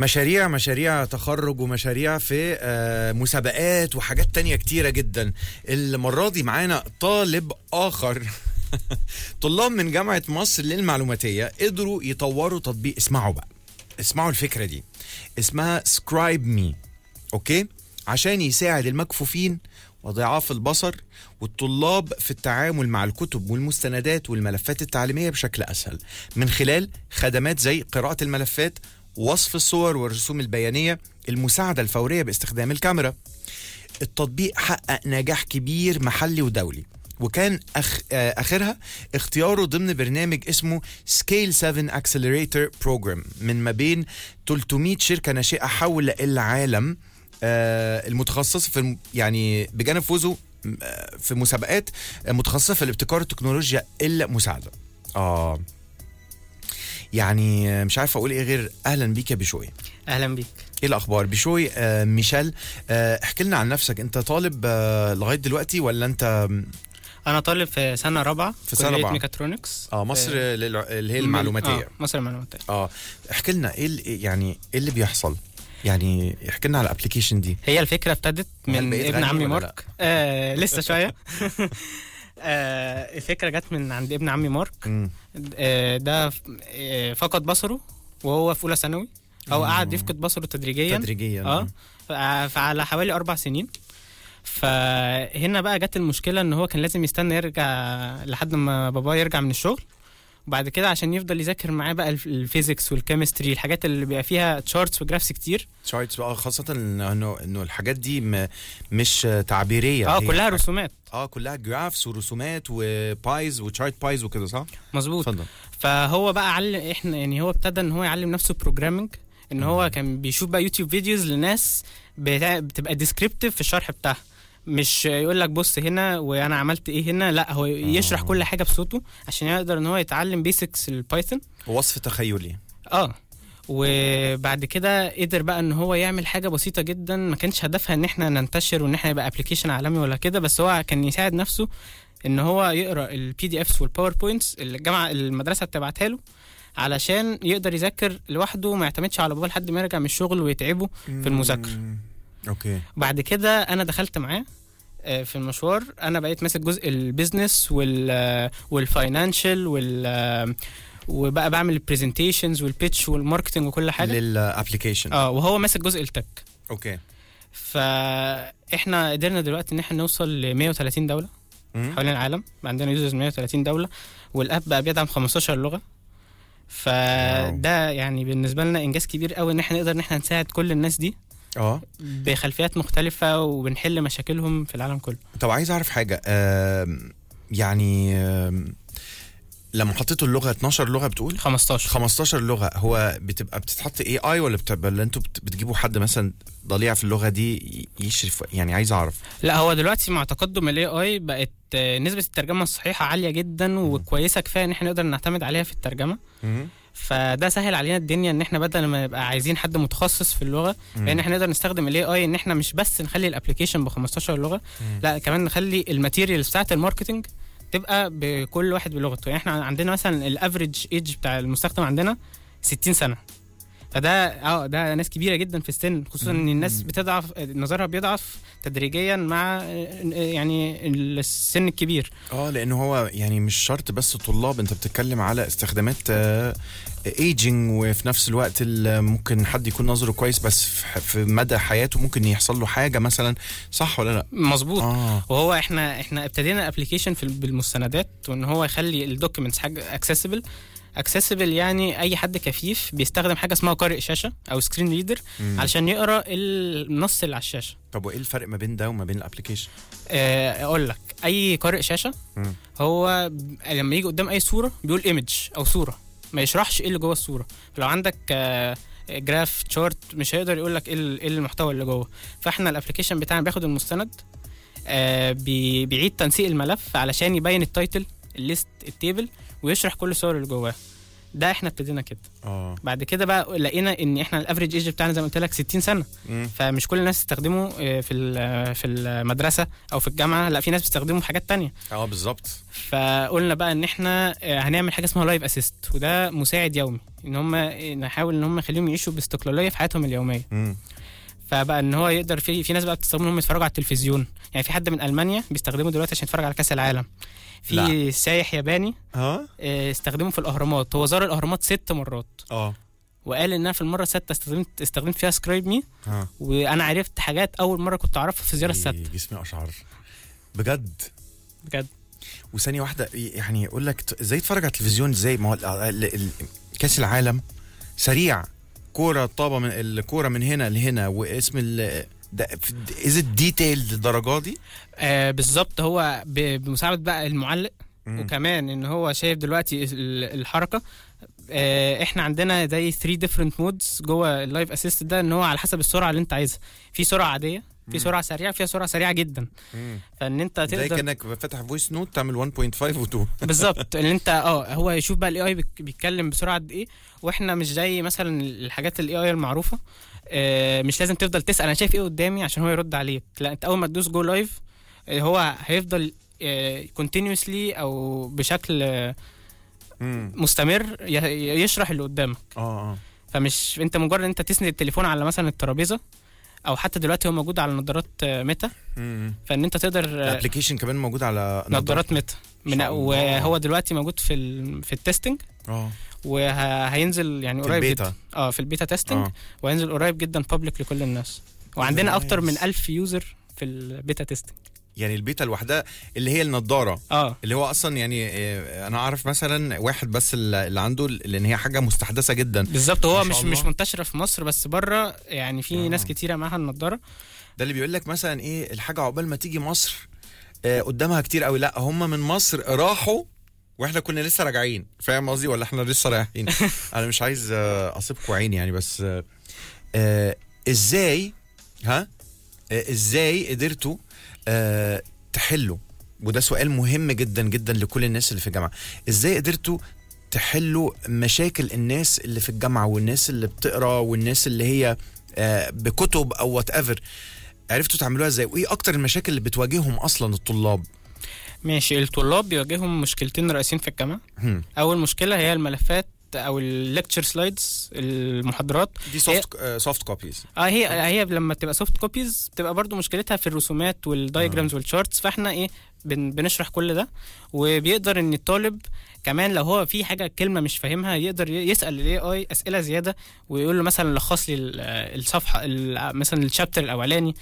مشاريع مشاريع تخرج ومشاريع في آه، مسابقات وحاجات تانية كتيرة جدا المرة دي معانا طالب آخر طلاب من جامعة مصر للمعلوماتية قدروا يطوروا تطبيق اسمعوا بقى اسمعوا الفكرة دي اسمها سكرايب مي اوكي عشان يساعد المكفوفين وضعاف البصر والطلاب في التعامل مع الكتب والمستندات والملفات التعليمية بشكل أسهل من خلال خدمات زي قراءة الملفات وصف الصور والرسوم البيانية المساعدة الفورية باستخدام الكاميرا التطبيق حقق نجاح كبير محلي ودولي وكان أخ... آه، اخرها اختياره ضمن برنامج اسمه سكيل 7 اكسلريتور بروجرام من ما بين 300 شركه ناشئه حول العالم آه، المتخصصه في الم- يعني بجانب فوزه آه، في مسابقات آه، متخصصه في الابتكار التكنولوجيا المساعده اه يعني آه، مش عارف اقول ايه غير اهلا بيك يا بشوي اهلا بيك ايه الاخبار بشوي آه ميشيل آه احكي لنا عن نفسك انت طالب آه لغايه دلوقتي ولا انت انا طالب في سنه رابعه في سنة كلية رابعة. ميكاترونكس اه مصر آه، للع- اللي هي المعلوماتيه آه مصر المعلوماتيه اه احكي لنا ايه ال- يعني ايه اللي بيحصل يعني احكي لنا على الابلكيشن دي هي الفكره ابتدت هل من بقيت ابن غني عمي ولا مارك آه لسه شويه آه الفكره جت من عند ابن عمي مارك مم. آه ده ف- آه فقد بصره وهو في اولى ثانوي او قعد يفقد بصره تدريجيا تدريجيا اه فع- فعلى حوالي اربع سنين فهنا بقى جت المشكله ان هو كان لازم يستنى يرجع لحد ما باباه يرجع من الشغل وبعد كده عشان يفضل يذاكر معاه بقى الف- الفيزيكس والكيمستري الحاجات اللي بيبقى فيها تشارتس وجرافس كتير شارتس بقى خاصه انه انه الحاجات دي م... مش تعبيريه اه هي كلها حاجة- رسومات اه كلها جرافس ورسومات وبايز وتشارت بايز وكده صح مظبوط اتفضل فهو بقى علم احنا يعني هو ابتدى ان هو يعلم نفسه بروجرامنج ان هو كان بيشوف بقى يوتيوب فيديوز لناس بتاع بتبقى ديسكريبتيف في الشرح بتاعها مش يقول لك بص هنا وانا عملت ايه هنا لا هو يشرح كل حاجه بصوته عشان يقدر ان هو يتعلم بيسكس البايثون وصف تخيلي اه وبعد كده قدر بقى ان هو يعمل حاجه بسيطه جدا ما كانش هدفها ان احنا ننتشر وان احنا يبقى ابلكيشن عالمي ولا كده بس هو كان يساعد نفسه ان هو يقرا البي دي افس والباوربوينتس اللي الجامعه المدرسه بتبعتها له علشان يقدر يذاكر لوحده وما يعتمدش على باباه لحد ما يرجع من الشغل ويتعبه في المذاكره مم. اوكي بعد كده انا دخلت معاه آه، في المشوار انا بقيت ماسك جزء البيزنس وال والفاينانشال وال آه، وبقى بعمل البرزنتيشنز والبيتش والماركتنج وكل حاجه للابلكيشن اه وهو ماسك جزء التك اوكي فاحنا قدرنا دلوقتي ان احنا نوصل ل 130 دوله مم. حوالين العالم عندنا يوزرز 130 دوله والاب بقى بيدعم 15 لغه فده يعني بالنسبه لنا انجاز كبير قوي ان احنا نقدر ان احنا نساعد كل الناس دي اه بخلفيات مختلفه وبنحل مشاكلهم في العالم كله طب عايز اعرف حاجه آم، يعني آم، لما حطيتوا اللغه 12 لغه بتقول 15 15 لغه هو بتبقى بتتحط اي اي ولا بتبقى ولا انتوا بت- بتجيبوا حد مثلا ضليع في اللغه دي ي- يشرف يعني عايز اعرف لا هو دلوقتي مع تقدم الاي اي بقت آه، نسبه الترجمه الصحيحه عاليه جدا وكويسه كفايه ان احنا نقدر نعتمد عليها في الترجمه فده سهل علينا الدنيا ان احنا بدل ما نبقى عايزين حد متخصص في اللغه لان احنا نقدر نستخدم الاي اي ان احنا مش بس نخلي الابلكيشن ب 15 لغه لا كمان نخلي الماتيريالز بتاعت الماركتنج تبقى بكل واحد بلغته يعني احنا عندنا مثلا الافريج ايج بتاع المستخدم عندنا 60 سنه فده اه ده ناس كبيره جدا في السن خصوصا ان الناس بتضعف نظرها بيضعف تدريجيا مع آه، يعني السن الكبير اه لان هو يعني مش شرط بس طلاب انت بتتكلم على استخدامات ايجينج وفي نفس الوقت ال- ممكن حد يكون نظره كويس بس في- في مدى حياته ممكن يحصل له حاجه مثلا صح ولا لا؟ مظبوط اه وهو احنا احنا ابتدينا ابلكيشن في بالمستندات وان هو يخلي الدوكيومنتس حاجه اكسسبل اكسسبل يعني اي حد كفيف بيستخدم حاجه اسمها قارئ شاشه او سكرين ريدر مم. علشان يقرا النص اللي على الشاشه طب وايه الفرق ما بين ده وما بين الابلكيشن؟ آه، اقول لك اي قارئ شاشه مم. هو ب- لما يجي قدام اي صوره بيقول ايمج او صوره ما يشرحش ايه اللي جوه الصوره لو عندك آه، جراف تشارت مش هيقدر يقول لك ايه ال- إيه المحتوى اللي جوه فاحنا الابلكيشن بتاعنا بياخد المستند آه، بي- بيعيد تنسيق الملف علشان يبين التايتل الليست التيبل ويشرح كل الصور اللي جواه ده احنا ابتدينا كده اه بعد كده بقى لقينا ان احنا الافريج ايج بتاعنا زي ما قلت لك 60 سنه مم. فمش كل الناس تستخدمه آه، في ال- في المدرسه او في الجامعه لا في ناس بتستخدمه في حاجات تانية اه بالظبط فقلنا بقى ان احنا آه، هنعمل حاجه اسمها لايف اسيست وده مساعد يومي ان هم نحاول ان هم نخليهم يعيشوا باستقلاليه في حياتهم اليوميه مم. فبقى ان هو يقدر في في ناس بقى بتستخدمه ان هم يتفرجوا على التلفزيون يعني في حد من المانيا بيستخدمه دلوقتي عشان يتفرج على كاس العالم في لا. سايح ياباني اه آه، استخدمه في الاهرامات هو زار الاهرامات ست مرات اه وقال ان انا في المره السادسه استخدمت استخدمت فيها سكرايب مي اه وانا عرفت حاجات اول مره كنت اعرفها في الزياره السادسه جسمي اشعر بجد بجد وثانيه واحده يعني يقول لك ت- ازاي تتفرج على التلفزيون ازاي ما هو ال- ال- ال- كاس العالم سريع كوره طابه من الكوره من هنا لهنا واسم ال ده از ديتيلد الدرجه دي آه بالظبط هو ب- بمساعده بقى المعلق مم. وكمان ان هو شايف دلوقتي ال- الحركه آه احنا عندنا زي 3 ديفرنت مودز جوه اللايف اسيست ده ان هو على حسب السرعه اللي انت عايزها في سرعه عاديه في سرعه سريعه فيها سرعه سريعه جدا مم. فان انت زي تقدر كانك فاتح فويس نوت تعمل 1.5 و2 بالظبط اللي انت اه هو يشوف بقى الاي اي بيتكلم بسرعه قد ايه واحنا مش زي مثلا الحاجات الاي اي المعروفه آه مش لازم تفضل تسال انا شايف ايه قدامي عشان هو يرد عليك لا انت اول ما تدوس جو لايف آه هو هيفضل كونتينيوسلي او بشكل آه، مم. مستمر ي- يشرح اللي قدامك اه اه فمش انت مجرد ان انت تسند التليفون على مثلا الترابيزه او حتى دلوقتي هو موجود على نظارات آه، ميتا مم. فان انت تقدر آه، الابلكيشن كمان موجود على نظارات ميتا من شاء الله. وهو دلوقتي موجود في ال... في التستنج اه وهينزل يعني في قريب البيتا. جدا اه في البيتا تيستنج اه وهينزل قريب جدا بابليك لكل الناس وعندنا اكتر من نايس. 1000 يوزر في البيتا تيستنج يعني البيتا لوحدها اللي هي النضاره اه اللي هو اصلا يعني آه، انا اعرف مثلا واحد بس اللي اللي عنده لان هي حاجه مستحدثه جدا بالظبط ما هو شاء مش الله. مش منتشره في مصر بس بره يعني في آه. ناس كتيره معاها النضاره ده اللي بيقول لك مثلا ايه الحاجه عقبال ما تيجي مصر آه، قدامها كتير قوي لا هم من مصر راحوا واحنا كنا لسه راجعين فاهم قصدي ولا احنا لسه رايحين انا مش عايز آه، اصيبكم عيني يعني بس آه، آه، ازاي ها آه، ازاي قدرتوا آه، تحلوا وده سؤال مهم جدا جدا لكل الناس اللي في الجامعه ازاي قدرتوا تحلوا مشاكل الناس اللي في الجامعه والناس اللي بتقرا والناس اللي هي آه، بكتب او وات ايفر عرفتوا تعملوها ازاي وايه اكتر المشاكل اللي بتواجههم اصلا الطلاب ماشي الطلاب بيواجههم مشكلتين رئيسيين في الجامعه هم. اول مشكله هي الملفات او الليكتشر سلايدز المحاضرات دي سوفت سوفت كوبيز اه هي هي لما تبقى سوفت كوبيز بتبقى برضو مشكلتها في الرسومات والدايجرامز والشارتس فاحنا ايه بن بنشرح كل ده وبيقدر ان الطالب كمان لو هو في حاجه كلمه مش فاهمها يقدر ي- يسال الاي اي اسئله زياده ويقول له مثلا لخص لي ال- الصفحه ال- مثلا الشابتر الاولاني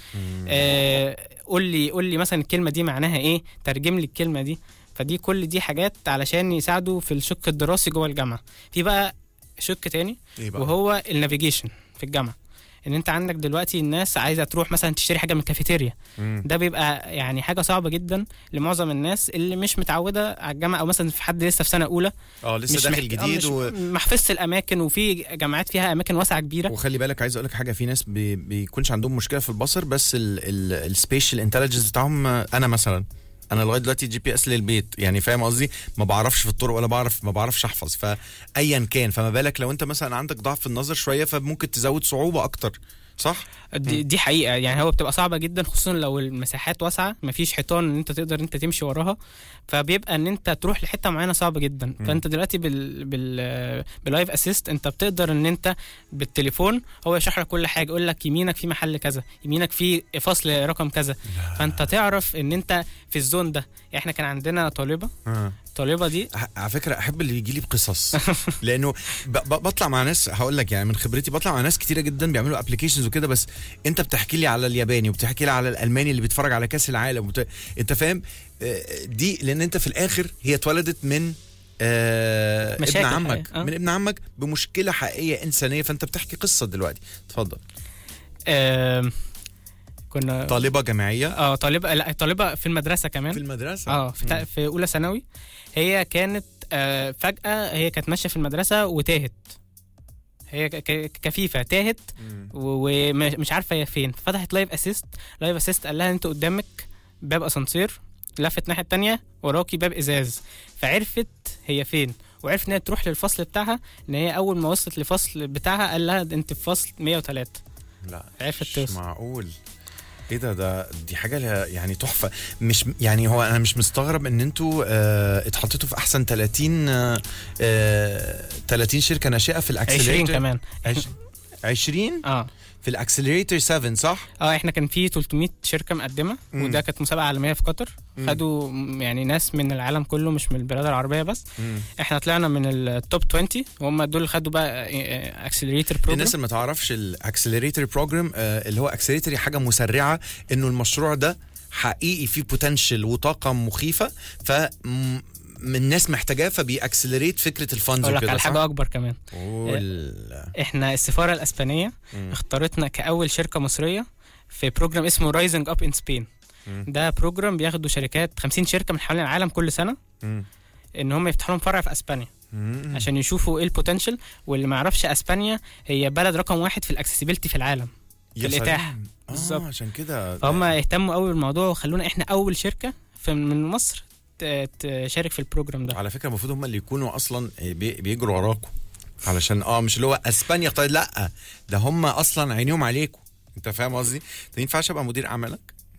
آه، قول لي قول لي مثلا الكلمه دي معناها ايه ترجم لي الكلمه دي فدي كل دي حاجات علشان يساعدوا في الشق الدراسي جوه الجامعه في بقى شق تاني ايه بقى وهو النافيجيشن في الجامعه ان انت عندك دلوقتي الناس عايزه تروح مثلا تشتري حاجه من الكافيتيريا مم. ده بيبقى يعني حاجه صعبه جدا لمعظم الناس اللي مش متعوده على الجامعه او مثلا في حد لسه في سنه اولى اه لسه مش داخل محت- آه، جديد مش و... محفظه الاماكن وفي جامعات فيها اماكن واسعه كبيره وخلي بالك عايز اقول لك حاجه في ناس بي... بيكونش عندهم مشكله في البصر بس السبيشال انتليجنس بتاعهم آه، انا مثلا انا لغايه دلوقتي جي بي اس للبيت يعني فاهم قصدي ما بعرفش في الطرق ولا بعرف ما بعرفش احفظ فايا كان فما بالك لو انت مثلا عندك ضعف في النظر شويه فممكن تزود صعوبه اكتر صح دي, دي حقيقه يعني هو بتبقى صعبه جدا خصوصا لو المساحات واسعه مفيش حيطان ان انت تقدر انت تمشي وراها فبيبقى ان انت تروح لحته معينه صعبه جدا مم. فانت دلوقتي بال بال باللايف اسيست انت بتقدر ان انت بالتليفون هو يشرح لك كل حاجه يقول لك يمينك في محل كذا يمينك في فصل رقم كذا فانت تعرف ان انت في الزون ده يعني احنا كان عندنا طالبه آه. الطالبه دي ع- على فكره احب اللي يجي لي بقصص لانه ب- ب- بطلع مع ناس هقول لك يعني من خبرتي بطلع مع ناس كتيره جدا بيعملوا ابلكيشنز وكده بس انت بتحكي لي على الياباني وبتحكي لي على الالماني اللي بيتفرج على كاس العالم وبت... انت فاهم آه، دي لان انت في الاخر هي اتولدت من آه ابن مشاكل عمك حقيقية، آه. من ابن عمك بمشكله حقيقيه انسانيه فانت بتحكي قصه دلوقتي اتفضل آم، كنا طالبه جامعيه اه طالبه لا طالبه في المدرسه كمان في المدرسه اه في, تا- في اولى ثانوي هي كانت آه فجاه هي كانت ماشيه في المدرسه وتاهت هي ك- ك- كفيفه تاهت مم. و- ومش عارفه هي فين فتحت لايف اسيست لايف اسيست قال لها انت قدامك باب اسانسير لفت الناحيه التانية وراكي باب ازاز فعرفت هي فين وعرفت ان هي تروح للفصل بتاعها ان هي اول ما وصلت لفصل بتاعها قال لها انت في فصل 103 لا عرفت مش توصل. معقول ايه ده ده دي حاجه لها- يعني تحفه مش يعني هو انا مش مستغرب ان انتوا آه اتحطيتوا في احسن 30 آه آه 30 شركه ناشئه في 20 الاكسلريتور كمان 20 اه في الاكسلريتور 7 صح؟ اه احنا كان في 300 شركه مقدمه مم. وده كانت مسابقه عالميه في قطر مم. خدوا م- يعني ناس من العالم كله مش من البلاد العربيه بس احنا طلعنا من التوب 20 وهم دول اللي خدوا بقى اكسلريتور بروجرام الناس اللي ما تعرفش الاكسلريتور بروجرام اللي هو اكسلريتور حاجه مسرعه انه المشروع ده حقيقي فيه بوتنشال وطاقه مخيفه ف م- الناس محتاجاه فبيأكسلريت فكره الفانز اقول لك وكده على صح؟ حاجه اكبر كمان قول. احنا السفاره الاسبانيه مم. اختارتنا كاول شركه مصريه في بروجرام اسمه رايزنج اب ان سبين مم. ده بروجرام بياخدوا شركات 50 شركه من حوالين العالم كل سنه مم. ان هم يفتحوا لهم فرع في اسبانيا مم. عشان يشوفوا ايه البوتنشال واللي ما يعرفش اسبانيا هي بلد رقم واحد في الاكسسبيلتي في العالم يا الإتاحة. سلام. بالظبط. اه عشان كده فهم اهتموا قوي بالموضوع وخلونا احنا اول شركه في من مصر ت- تشارك في البروجرام ده على فكره المفروض هم اللي يكونوا اصلا بي- بيجروا وراكم علشان اه مش اللي هو اسبانيا طيب لا ده هم اصلا عينيهم عليكم انت فاهم قصدي؟ انت ينفعش ابقى مدير اعمالك؟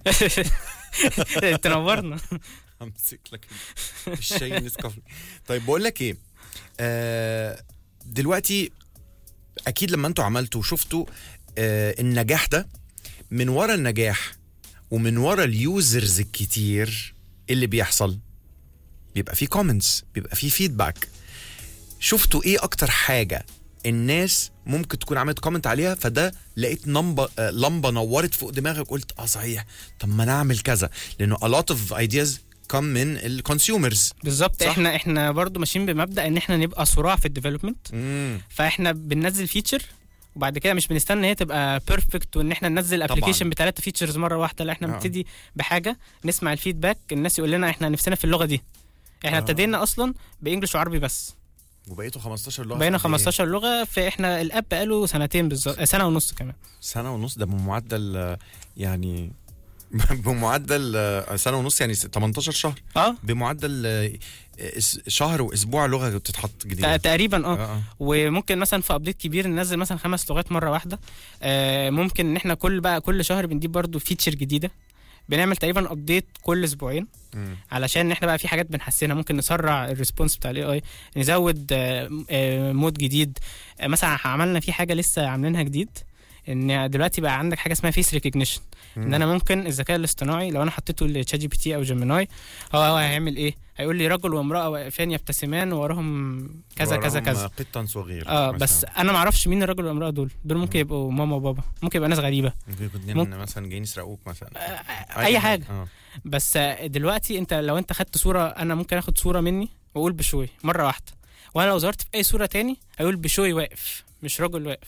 تنورنا همسك لك الشاي نسكافيه طيب بقول لك ايه آه دلوقتي اكيد لما انتوا عملتوا وشفتوا آه النجاح ده من ورا النجاح ومن ورا اليوزرز الكتير اللي بيحصل بيبقى فيه كومنتس بيبقى فيه فيدباك شفتوا ايه اكتر حاجه الناس ممكن تكون عملت كومنت عليها فده لقيت نمبة آه لمبه نورت فوق دماغك قلت اه صحيح طب ما انا اعمل كذا لانه a lot of ideas come من الكونسيومرز بالظبط صح. احنا احنا برضو ماشيين بمبدا ان احنا نبقى صراع في الديفلوبمنت فاحنا بننزل فيتشر وبعد كده مش بنستنى ان هي تبقى بيرفكت وان احنا ننزل طبعاً. ابلكيشن بثلاثه فيتشرز مره واحده لا احنا آه. بنبتدي بحاجه نسمع الفيدباك الناس يقول لنا احنا نفسنا في اللغه دي احنا آه. ابتدينا اصلا بانجلش وعربي بس وبقيتوا 15 لغه بقينا في قد إيه؟ 15 لغه فاحنا الاب بقاله سنتين بالظبط آه، سنه ونص كمان سنه ونص ده بمعدل آه، يعني بمعدل آه، سنه ونص يعني 18 شهر اه بمعدل آه، اس- شهر واسبوع لغه بتتحط تق- جديده تقريبا اه آه، آه. وممكن مثلا في ابديت كبير ننزل مثلا خمس لغات مره واحده آه ممكن ان احنا كل بقى كل شهر بنجيب برضو فيتشر جديده بنعمل تقريبا ابديت كل اسبوعين مم. علشان احنا بقى في حاجات بنحسنها ممكن نسرع الريسبونس بتاع الاي اي نزود آه، آه، مود جديد آه، مثلا عملنا في حاجه لسه عاملينها جديد ان دلوقتي بقى عندك حاجه اسمها فيس ريكوجنيشن ان انا ممكن الذكاء الاصطناعي لو انا حطيته لتشات جي بي تي او جيميناي هو هو هيعمل ايه هيقول لي رجل وامراه واقفان يبتسمان وراهم كذا كذا وراهم كذا قطا صغير اه مثلاً. بس انا ما اعرفش مين الرجل والامراه دول دول ممكن يبقوا ماما وبابا ممكن يبقى ناس غريبه ممكن يكون اتنين ممكن- مثلا جايين يسرقوك مثلا اي حاجه اه بس آه، دلوقتي انت لو انت خدت صوره انا ممكن اخد صوره مني واقول بشوي مره واحده وانا لو ظهرت في اي صوره تاني هيقول بشوي واقف مش رجل واقف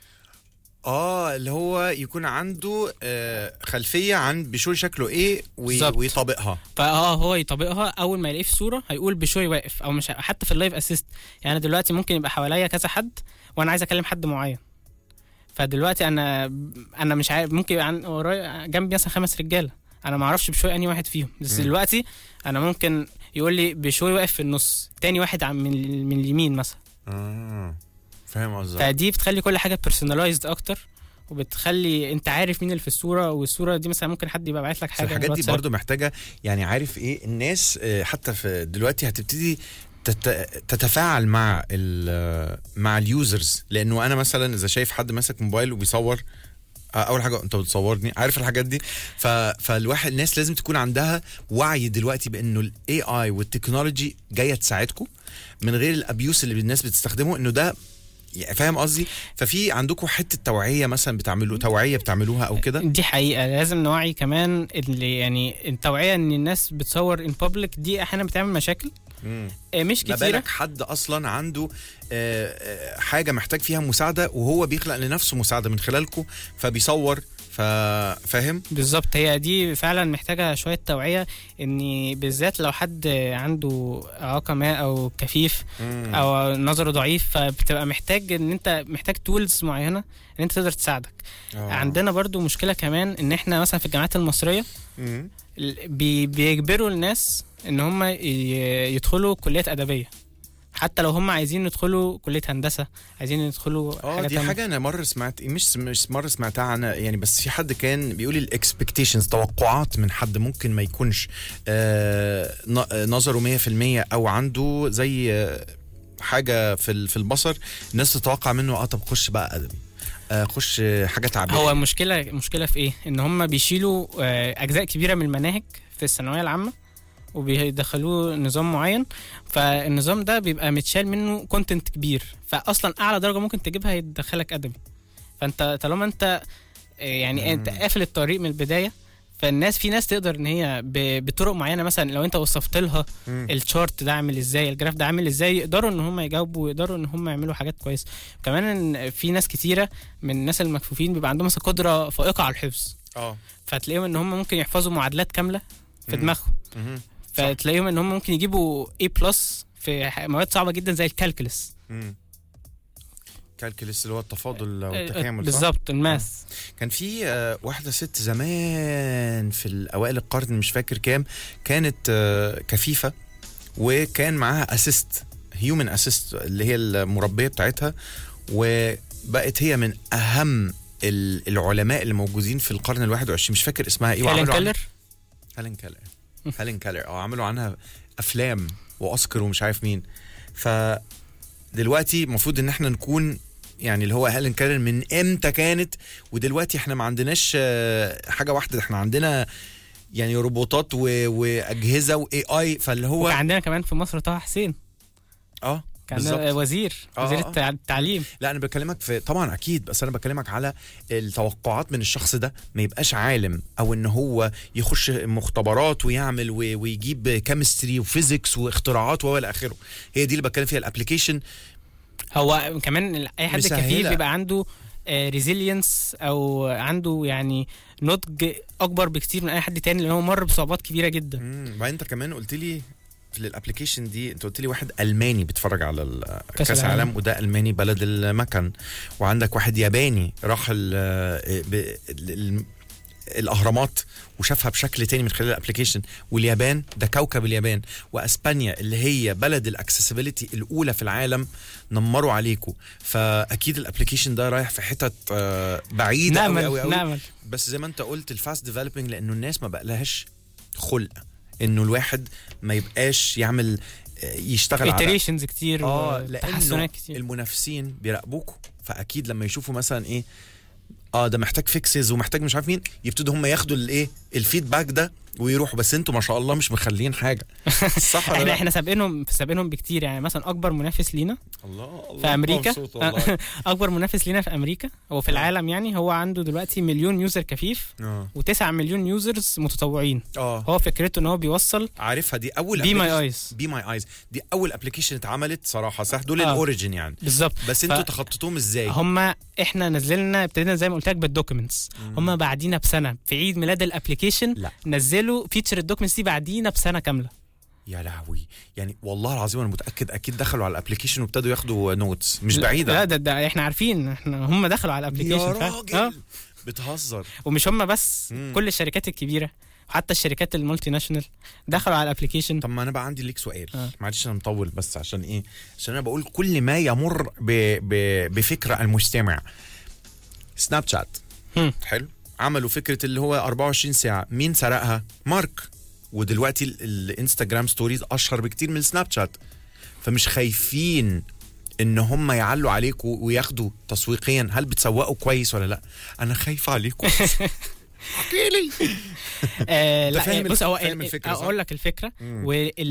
اه اللي هو يكون عنده آه خلفيه عن بشوي شكله ايه وي- بالظبط. ويطابقها فاه هو يطبقها اول ما يلاقيه في صوره هيقول بشوي واقف او مش حتى في اللايف اسيست يعني أنا دلوقتي ممكن يبقى حواليا كذا حد وانا عايز اكلم حد معين فدلوقتي انا انا مش عارف ممكن يبقى عن- ورايا جنبي مثلا خمس رجاله انا ما اعرفش بشوي انهي واحد فيهم بس مم. دلوقتي انا ممكن يقول لي بشوي واقف في النص تاني واحد عم من من اليمين مثلا اه فاهم قصدك فدي بتخلي كل حاجه بيرسوناليزد اكتر وبتخلي انت عارف مين اللي في الصوره والصوره دي مثلا ممكن حد يبقى باعت لك بس حاجه الحاجات دي واتساب. برضو محتاجه يعني عارف ايه الناس آه، حتى في دلوقتي هتبتدي تت- تتفاعل مع ال مع اليوزرز لانه انا مثلا اذا شايف حد ماسك موبايل وبيصور آه، اول حاجه انت بتصورني عارف الحاجات دي ف... فالواحد الناس لازم تكون عندها وعي دلوقتي بانه الاي اي والتكنولوجي جايه تساعدكم من غير الابيوس اللي الناس بتستخدمه انه ده يعني فاهم قصدي ففي عندكم حته توعيه مثلا بتعملوا توعيه بتعملوها او كده دي حقيقة لازم نوعي كمان اللي يعني التوعية ان الناس بتصور ان بابليك دي احيانا بتعمل مشاكل مم. آه، مش ما كتيرة بالك حد اصلا عنده آه، آه، حاجه محتاج فيها مساعده وهو بيخلق لنفسه مساعده من خلالكم فبيصور فا- فاهم بالظبط هي دي فعلا محتاجة شوية توعية ان بالذات لو حد عنده اعاقة ما او كفيف او نظره ضعيف فبتبقى محتاج ان انت محتاج تولز معينة ان انت تقدر تساعدك آه. عندنا برضو مشكلة كمان ان احنا مثلا في الجامعات المصرية مم. ال- بي بيجبروا الناس ان هم ي- يدخلوا كليات ادبيه حتى لو هم عايزين يدخلوا كليه هندسه عايزين يدخلوا اه حاجه دي تانية. حاجه انا مره سمعت مش مش مره سمعتها عنها يعني بس في حد كان بيقول الاكسبكتيشنز توقعات من حد ممكن ما يكونش آه ن- نظره 100% او عنده زي آه حاجه في ال- في البصر الناس تتوقع منه اه طب خش بقى ادبي آه خش آه، حاجه تعبير هو المشكله المشكله في ايه ان هم بيشيلوا آه، اجزاء كبيره من المناهج في الثانويه العامه وبيدخلوه نظام معين فالنظام ده بيبقى متشال منه كونتنت كبير فاصلا اعلى درجه ممكن تجيبها يدخلك ادبي فانت طالما انت آه، يعني انت قافل الطريق من البدايه فالناس في ناس تقدر ان هي ب- بطرق معينه مثلا لو انت وصفت لها مم. الشارت ده عامل ازاي الجراف ده عامل ازاي يقدروا ان هم يجاوبوا ويقدروا ان هم يعملوا حاجات كويسه كمان إن في ناس كتيره من الناس المكفوفين بيبقى عندهم مثلا قدره فائقه على الحفظ اه فتلاقيهم ان هم ممكن يحفظوا معادلات كامله في مم. دماغهم مهم. فتلاقيهم ان هم ممكن يجيبوا A بلس في ح- مواد صعبه جدا زي الكالكولس مم. كالكوليس اللي هو التفاضل والتكامل صح؟ بالظبط الماث كان في آه، واحدة ست زمان في الأوائل القرن مش فاكر كام كانت آه، كفيفة وكان معاها اسيست هيومن اسيست اللي هي المربية بتاعتها وبقت هي من أهم ال- العلماء اللي موجودين في القرن الواحد وعشرين مش فاكر اسمها ايه هيلين وعملوا عنها- كيلر هيلين كيلر هيلين كيلر اه عملوا عنها افلام واوسكار ومش عارف مين فدلوقتي المفروض ان احنا نكون يعني اللي هو هيلين كيلر من امتى كانت ودلوقتي احنا ما عندناش آه، حاجه واحده احنا عندنا يعني روبوتات و... واجهزه واي اي فاللي هو وكان عندنا كمان في مصر طه حسين اه كان عندنا بالظبط. وزير آه، وزير آه. التع- التعليم لا انا بكلمك في طبعا اكيد بس انا بكلمك على التوقعات من الشخص ده ما يبقاش عالم او ان هو يخش مختبرات ويعمل و- ويجيب كيمستري وفيزيكس واختراعات والى اخره هي دي اللي بتكلم فيها الابلكيشن هو كمان ال- اي حد مسهلة. كفيف بيبقى عنده ريزيلينس او عنده يعني نضج اكبر بكتير من اي حد تاني لان هو مر بصعوبات كبيره جدا وبعدين انت كمان قلت لي في الابلكيشن دي انت قلت لي واحد الماني بيتفرج على ال- كأس كاس العالم. العالم وده الماني بلد المكن وعندك واحد ياباني راح ال ب- ال- الاهرامات وشافها بشكل تاني من خلال الابلكيشن واليابان ده كوكب اليابان واسبانيا اللي هي بلد الاكسسبيليتي الاولى في العالم نمروا عليكم فاكيد الابلكيشن ده رايح في حتت آه، بعيده قوي نامل قوي قوي نامل بس زي ما انت قلت الفاست ديفلوبينج لانه الناس ما بقالهاش خلق انه الواحد ما يبقاش يعمل آه، يشتغل على iterations كتير اه لانه وتحسنات كتير المنافسين بيراقبوكوا فاكيد لما يشوفوا مثلا ايه اه ده محتاج فيكسز ومحتاج مش عارف مين يبتدوا هم ياخدوا الايه الفيدباك ده ويروحوا بس انتوا ما شاء الله مش مخلين حاجه صح ولا احنا لا؟ احنا سابقينهم سابقينهم بكتير يعني مثلا اكبر منافس لينا الله الله في امريكا مبسوط والله. اكبر منافس لينا في امريكا هو في العالم يعني هو عنده دلوقتي مليون يوزر كفيف اه و9 مليون يوزرز متطوعين اه هو فكرته ان هو بيوصل عارفها دي اول بي ماي application- ايز بي ماي ايز دي اول ابلكيشن اتعملت صراحه صح دول آه. الاوريجن يعني بالظبط بس انتوا تخططوهم ازاي هم احنا نزلنا ابتدينا زي ما قلت لك بالدوكيومنتس هم بعدينا بسنه في عيد ميلاد الابلكيشن لا. نزلوا فيتشر الدوكيومنتس دي بعدينا بسنه كامله يا لهوي يعني والله العظيم انا متاكد اكيد دخلوا على الابلكيشن وابتدوا ياخدوا نوتس مش لا- بعيده لا ده, ده احنا عارفين احنا هم دخلوا على يا الابلكيشن فعلا. راجل اه بتهزر ومش هم بس مم. كل الشركات الكبيره حتى الشركات المالتي ناشونال دخلوا على الابلكيشن طب ما انا بقى عندي ليك سؤال آه. معلش انا مطول بس عشان ايه عشان انا بقول كل ما يمر ب... ب... بفكره المستمع سناب شات هم. حلو عملوا فكره اللي هو 24 ساعه مين سرقها مارك ودلوقتي ال- الانستجرام ستوريز اشهر بكتير من السناب شات فمش خايفين ان هم يعلوا عليكم وياخدوا تسويقيا هل بتسوقوا كويس ولا لا انا خايف عليكم احكي لي آه أنت لا فاهم بص هو فاهم ال- الفكرة، صح؟ اقول لك الفكره مم.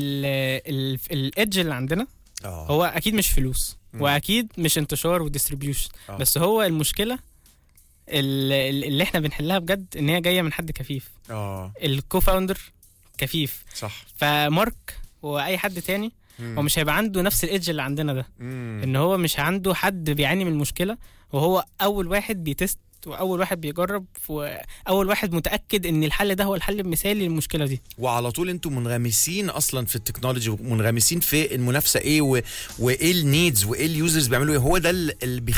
والايدج اللي عندنا آه. هو اكيد مش فلوس مم. واكيد مش انتشار وديستريبيوشن آه. بس هو المشكله ال- ال- اللي احنا بنحلها بجد ان هي جايه من حد كفيف اه الكو فاوندر كفيف صح فمارك واي حد تاني هو مش هيبقى عنده نفس الايدج اللي عندنا ده مم. ان هو مش عنده حد بيعاني من المشكله وهو اول واحد بيتست واول واحد بيجرب واول واحد متاكد ان الحل ده هو الحل المثالي للمشكله دي وعلى طول انتم منغمسين اصلا في التكنولوجي ومنغمسين في المنافسه ايه و... وايه النيدز وايه اليوزرز بيعملوا ايه هو ده اللي